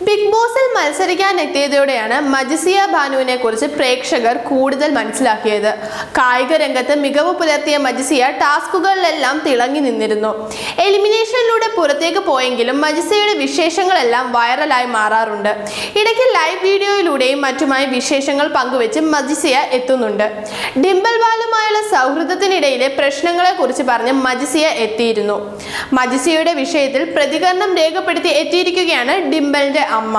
big ബോസിൽ മത്സരിക്കാൻ എത്തിയതോടെയാണ് മജിസിയ ബാനുവിനെ കുറിച്ച് പ്രേക്ഷകർ കൂടുതൽ മനസ്സിലാക്കിയത് കായിക രംഗത്ത് മികവ് പുലർത്തിയ മജിസിയ ടാസ്കുകളിലെല്ലാം തിളങ്ങി നിന്നിരുന്നു എലിമിനേഷനിലൂടെ പുറത്തേക്ക് പോയെങ്കിലും മജിസിയയുടെ വിശേഷങ്ങളെല്ലാം വൈറലായി മാറാറുണ്ട് ഇടയ്ക്ക് ലൈവ് വീഡിയോയിലൂടെയും മറ്റുമായി വിശേഷങ്ങൾ പങ്കുവെച്ച് മജിസിയ എത്തുന്നുണ്ട് ഡിംബൽ ബാലുമായുള്ള സൗഹൃദത്തിനിടയിലെ പ്രശ്നങ്ങളെക്കുറിച്ച് പറഞ്ഞ് മജിസിയ എത്തിയിരുന്നു മജിസിയയുടെ വിഷയത്തിൽ പ്രതികരണം രേഖപ്പെടുത്തി എത്തിയിരിക്കുകയാണ് ഡിംബലിന്റെ അമ്മ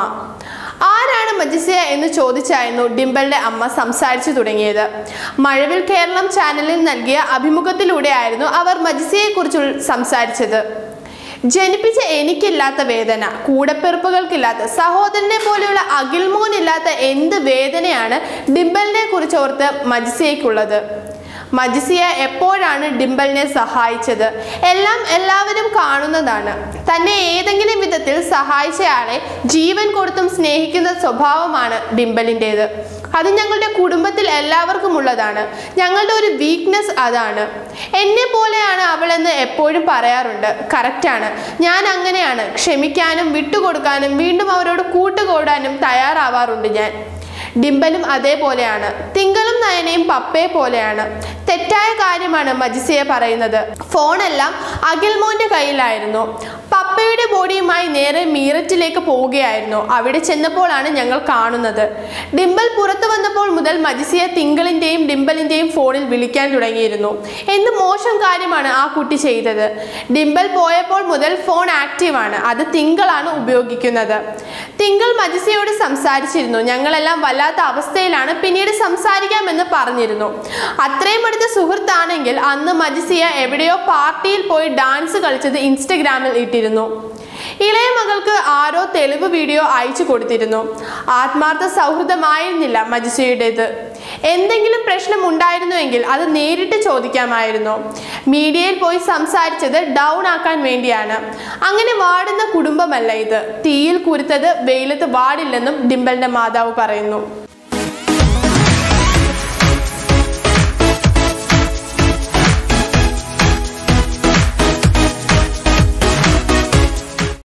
ആരാണ് മജിസിയ എന്ന് ചോദിച്ചായിരുന്നു ഡിംബലിന്റെ അമ്മ സംസാരിച്ചു തുടങ്ങിയത് മഴവിൽ കേരളം ചാനലിൽ നൽകിയ അഭിമുഖത്തിലൂടെയായിരുന്നു അവർ മജിസിയെക്കുറിച്ച് സംസാരിച്ചത് ജനിപ്പിച്ച എനിക്കില്ലാത്ത വേദന കൂടപ്പിറപ്പുകൾക്കില്ലാത്ത സഹോദരനെ പോലെയുള്ള അഖിൽമോനില്ലാത്ത എന്ത് വേദനയാണ് ഡിംബലിനെ കുറിച്ച് ഓർത്ത് മജിസിയയ്ക്കുള്ളത് മജിസിയ എപ്പോഴാണ് ഡിംബലിനെ സഹായിച്ചത് എല്ലാം എല്ലാവരും കാണുന്നതാണ് തന്നെ ഏതെങ്കിലും വിധത്തിൽ സഹായിച്ചയാളെ ജീവൻ കൊടുത്തും സ്നേഹിക്കുന്ന സ്വഭാവമാണ് ഡിംബലിൻ്റെത് അത് ഞങ്ങളുടെ കുടുംബത്തിൽ എല്ലാവർക്കും ഉള്ളതാണ് ഞങ്ങളുടെ ഒരു വീക്ക്നെസ് അതാണ് എന്നെ പോലെയാണ് അവളെന്ന് എപ്പോഴും പറയാറുണ്ട് കറക്റ്റാണ് ഞാൻ അങ്ങനെയാണ് ക്ഷമിക്കാനും വിട്ടുകൊടുക്കാനും വീണ്ടും അവരോട് കൂട്ടുകൂടാനും തയ്യാറാവാറുണ്ട് ഞാൻ ഡിംബലും അതേപോലെയാണ് തിങ്കളും നയനയും പപ്പയെ പോലെയാണ് തെറ്റായ കാര്യമാണ് മജിസിയെ പറയുന്നത് ഫോണെല്ലാം അഖിൽമോന്റെ കയ്യിലായിരുന്നു പപ്പയുടെ ബോഡിയുമായി നേരെ മീററ്റിലേക്ക് പോവുകയായിരുന്നു അവിടെ ചെന്നപ്പോഴാണ് ഞങ്ങൾ കാണുന്നത് ഡിംബൽ പുറത്തു വന്നപ്പോൾ മുതൽ മജിസിയ തിങ്കളിന്റെയും ഡിംബലിന്റെയും ഫോണിൽ വിളിക്കാൻ തുടങ്ങിയിരുന്നു എന്ത് മോശം കാര്യമാണ് ആ കുട്ടി ചെയ്തത് ഡിംബൽ പോയപ്പോൾ മുതൽ ഫോൺ ആക്റ്റീവാണ് അത് തിങ്കളാണ് ഉപയോഗിക്കുന്നത് തിങ്കൾ മജിസിയോട് സംസാരിച്ചിരുന്നു ഞങ്ങളെല്ലാം വല്ലാത്ത അവസ്ഥയിലാണ് പിന്നീട് സംസാരിക്കാമെന്ന് പറഞ്ഞിരുന്നു അത്രയും അടുത്ത സുഹൃത്താണെങ്കിൽ അന്ന് മജിസിയ എവിടെയോ പാർട്ടിയിൽ പോയി ഡാൻസ് കളിച്ചത് ഇൻസ്റ്റഗ്രാമിൽ ഇട്ടിരുന്നു ഇളയ മകൾക്ക് ആരോ തെളിവ് വീഡിയോ അയച്ചു കൊടുത്തിരുന്നു ആത്മാർത്ഥ സൗഹൃദമായിരുന്നില്ല മജിസിയുടേത് എന്തെങ്കിലും പ്രശ്നം ഉണ്ടായിരുന്നുവെങ്കിൽ അത് നേരിട്ട് ചോദിക്കാമായിരുന്നു മീഡിയയിൽ പോയി സംസാരിച്ചത് ഡൗൺ ആക്കാൻ വേണ്ടിയാണ് അങ്ങനെ വാടുന്ന കുടുംബമല്ല ഇത് തീയിൽ കുരുത്തത് വെയിലത്ത് വാടില്ലെന്നും ഡിംബലിന്റെ മാതാവ് പറയുന്നു